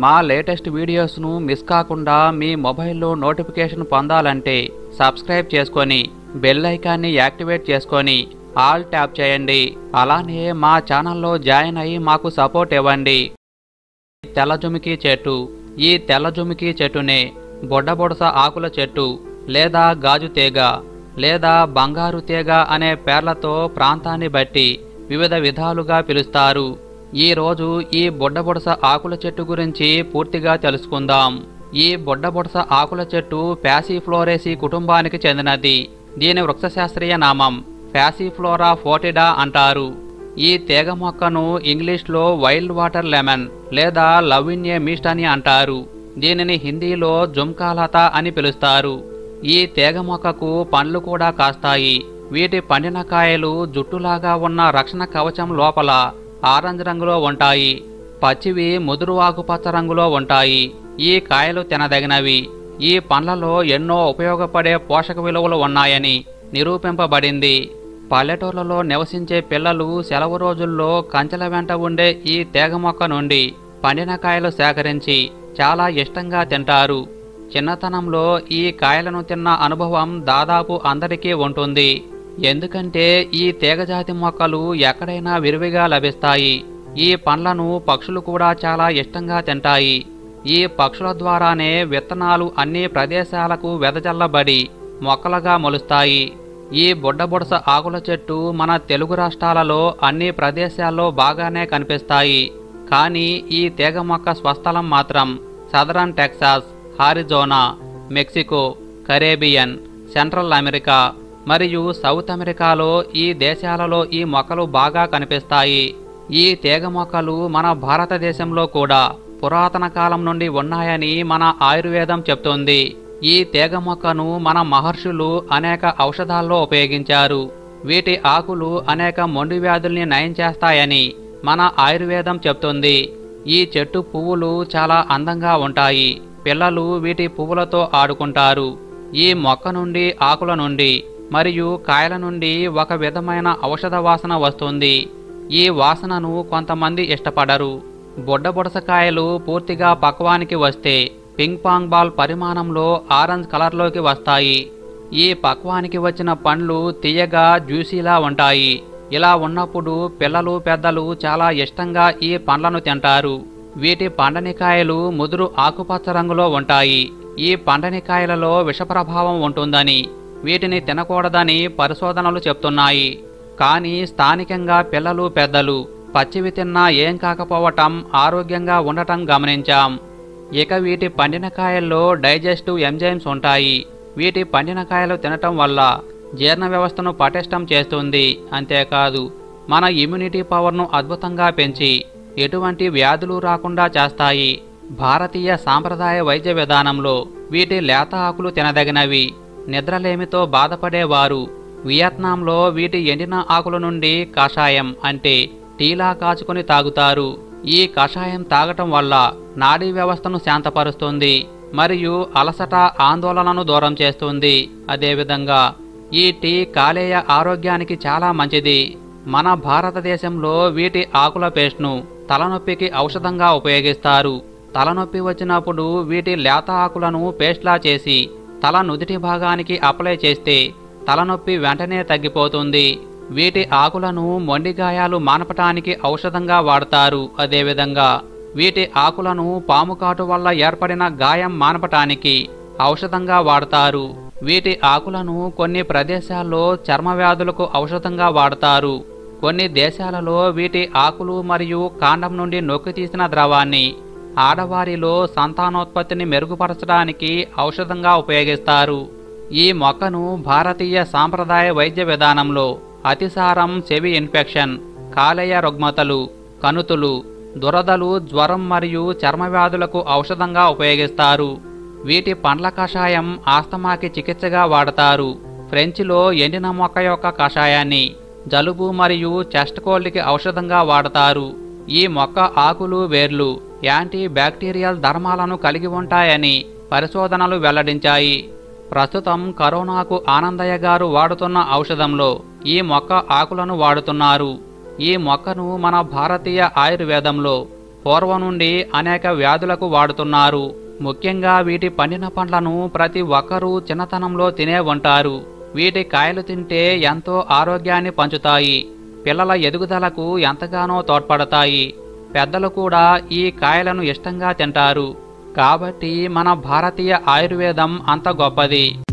మా latest వీడియోస్ను miss కాకుండా మీ మొబైల్లో నోటిఫికేషన్ పొందాలంటే సబ్స్క్రైబ్ చేసుకొని బెల్ ఐకాన్ని యాక్టివేట్ చేసుకొని ఆల్ ట్యాప్ చేయండి అలానే మా ఛానల్లో జాయిన్ అయ్యి మాకు సపోర్ట్ ఇవ్వండి తెల్లజుమికి చెట్టు ఈ తెల్లజుమికి చెట్టునే బొడ్డబొడస ఆకుల చెట్టు లేదా గాజు తీగ లేదా బంగారు తీగ అనే పేర్లతో ప్రాంతాన్ని బట్టి వివిధ విధాలుగా పిలుస్తారు ఈ రోజు ఈ బొడ్డబొడస ఆకుల చెట్టు గురించి పూర్తిగా తెలుసుకుందాం ఈ బొడ్డబొడస ఆకుల చెట్టు ప్యాసిఫ్లోరేసి కుటుంబానికి చెందినది దీని వృక్షశాస్త్రీయ నామం ప్యాసిఫ్లోరా ఫోటిడా అంటారు ఈ తీగ మొక్కను ఇంగ్లీష్లో వైల్డ్ వాటర్ లెమన్ లేదా లవ్ ఇన్ ఏ మిస్ట్ అని అంటారు దీనిని హిందీలో జుమ్కాలత అని పిలుస్తారు ఈ తీగ మొక్కకు పండ్లు కూడా కాస్తాయి వీటి పండిన కాయలు జుట్టులాగా ఉన్న రక్షణ కవచం లోపల ఆరెంజ్ రంగులో ఉంటాయి పచ్చివి ముదురు ఆకుపచ్చ రంగులో ఉంటాయి ఈ కాయలు తినదగినవి ఈ పండ్లలో ఎన్నో ఉపయోగపడే పోషక విలువలు ఉన్నాయని నిరూపింపబడింది పల్లెటూర్లలో నివసించే పిల్లలు సెలవు రోజుల్లో కంచెల వెంట ఉండే ఈ తీగ మొక్క నుండి పండిన కాయలు సేకరించి చాలా ఇష్టంగా తింటారు చిన్నతనంలో ఈ కాయలను తిన్న అనుభవం దాదాపు అందరికీ ఉంటుంది ఎందుకంటే ఈ తీగజాతి మొక్కలు ఎక్కడైనా విరివిగా లభిస్తాయి ఈ పండ్లను పక్షులు కూడా చాలా ఇష్టంగా తింటాయి ఈ పక్షుల ద్వారానే విత్తనాలు అన్ని ప్రదేశాలకు వెదజల్లబడి మొక్కలుగా మొలుస్తాయి ఈ బుడ్డబుడస ఆకుల చెట్టు మన తెలుగు రాష్ట్రాలలో అన్ని ప్రదేశాల్లో బాగానే కనిపిస్తాయి కానీ ఈ తీగ మొక్క స్వస్థలం మాత్రం southern Texas Arizona Mexico Caribbean Central America మరియు సౌత్ అమెరికాలో ఈ దేశాలలో ఈ మొక్కలు బాగా కనిపిస్తాయి ఈ తీగ మొక్కలు మన భారతదేశంలో కూడా పురాతన కాలం నుండి ఉన్నాయని మన ఆయుర్వేదం చెప్తోంది ఈ తీగ మొక్కను మన మహర్షులు అనేక ఔషధాల్లో ఉపయోగించారు వీటి ఆకులు అనేక మొండి వ్యాధుల్ని నయం చేస్తాయని మన ఆయుర్వేదం చెప్తుంది ఈ చెట్టు పువ్వులు చాలా అందంగా ఉంటాయి పిల్లలు వీటి పువ్వులతో ఆడుకుంటారు ఈ మొక్క నుండి ఆకుల నుండి మరియు కాయల నుండి ఒక విధమైన ఔషధ వాసన వస్తుంది ఈ వాసనను కొంతమంది ఇష్టపడరు బుడ్డబుడసకాయలు పూర్తిగా పక్వానికి వస్తే పింగ్ పాంగ్ బాల్ పరిమాణంలో ఆరెంజ్ కలర్లోకి వస్తాయి ఈ పక్వానికి వచ్చిన పండ్లు తీయగా జ్యూసీలా ఉంటాయి ఇలా ఉన్నప్పుడు పిల్లలు పెద్దలు చాలా ఇష్టంగా ఈ పండ్లను తింటారు వీటి పండనికాయలు ముదురు ఆకుపచ్చ రంగులో ఉంటాయి ఈ పండనికాయలలో విషప్రభావం ఉంటుందని వీటిని తినకూడదని పరిశోధనలు చెప్తున్నాయి కానీ స్థానికంగా పిల్లలు పెద్దలు పచ్చివి తిన్నా ఏం కాకపోవటం ఆరోగ్యంగా ఉండటం గమనించాం ఇక వీటి పండిన కాయల్లో డైజెస్టివ్ ఎంజైమ్స్ ఉంటాయి వీటి పండిన కాయలు తినటం వల్ల జీర్ణ వ్యవస్థను పటిష్టం చేస్తుంది అంతేకాదు మన ఇమ్యూనిటీ పవర్ను అద్భుతంగా పెంచి ఎటువంటి వ్యాధులు రాకుండా చేస్తాయి భారతీయ సాంప్రదాయ వైద్య విధానంలో వీటి లేత ఆకులు తినదగినవి నిద్రలేమితో బాధపడేవారు వియత్నాంలో వీటి ఎండిన ఆకుల నుండి కషాయం అంటే టీలా కాచుకొని తాగుతారు ఈ కషాయం తాగటం వల్ల నాడీ వ్యవస్థను శాంతపరుస్తుంది మరియు అలసట ఆందోళనను దూరం చేస్తుంది అదేవిధంగా ఈ టీ కాలేయ ఆరోగ్యానికి చాలా మంచిది మన భారతదేశంలో వీటి ఆకుల పేస్ట్ను తలనొప్పికి ఔషధంగా ఉపయోగిస్తారు తలనొప్పి వచ్చినప్పుడు వీటి లేత ఆకులను పేస్ట్లా చేసి తల నుదిటి భాగానికి అప్లై చేస్తే తలనొప్పి వెంటనే తగ్గిపోతుంది వీటి ఆకులను మొండి గాయాలు మానపటానికి ఔషధంగా వాడతారు అదేవిధంగా వీటి ఆకులను పాము కాటు వల్ల ఏర్పడిన గాయం మానపటానికి ఔషధంగా వాడతారు వీటి ఆకులను కొన్ని ప్రదేశాల్లో చర్మ వ్యాధులకు ఔషధంగా వాడతారు కొన్ని దేశాలలో వీటి ఆకులు మరియు కాండం నుండి నొక్కి తీసిన ద్రవాన్ని ఆడవారిలో సంతానోత్పత్తిని మెరుగుపరచడానికి ఔషధంగా ఉపయోగిస్తారు ఈ మొక్కను భారతీయ సాంప్రదాయ వైద్య విధానంలో అతిసారం చెవి ఇన్ఫెక్షన్ కాలేయ రుగ్మతలు కణుతులు దురదలు జ్వరం మరియు చర్మ వ్యాధులకు ఔషధంగా ఉపయోగిస్తారు వీటి పండ్ల కషాయం ఆస్తమాకి చికిత్సగా వాడతారు ఫ్రెంచ్లో ఎండిన మొక్క యొక్క కషాయాన్ని జలుబు మరియు చెస్ట్ కోల్డ్కి ఔషధంగా వాడతారు ఈ మొక్క ఆకులు వేర్లు యాంటీ బ్యాక్టీరియల్ ధర్మాలను కలిగి ఉంటాయని పరిశోధనలు వెల్లడించాయి ప్రస్తుతం కరోనాకు ఆనందయ్య గారు వాడుతున్న ఔషధంలో ఈ మొక్క ఆకులను వాడుతున్నారు ఈ మొక్కను మన భారతీయ ఆయుర్వేదంలో పూర్వం నుండి అనేక వ్యాధులకు వాడుతున్నారు ముఖ్యంగా వీటి పండిన పండ్లను ప్రతి ఒక్కరూ చిన్నతనంలో తినే ఉంటారు వీటి కాయలు తింటే ఎంతో ఆరోగ్యాన్ని పంచుతాయి పిల్లల ఎదుగుదలకు ఎంతగానో తోడ్పడతాయి పెద్దలు కూడా ఈ కాయలను ఇష్టంగా తింటారు కాబట్టి మన భారతీయ ఆయుర్వేదం అంత గొప్పది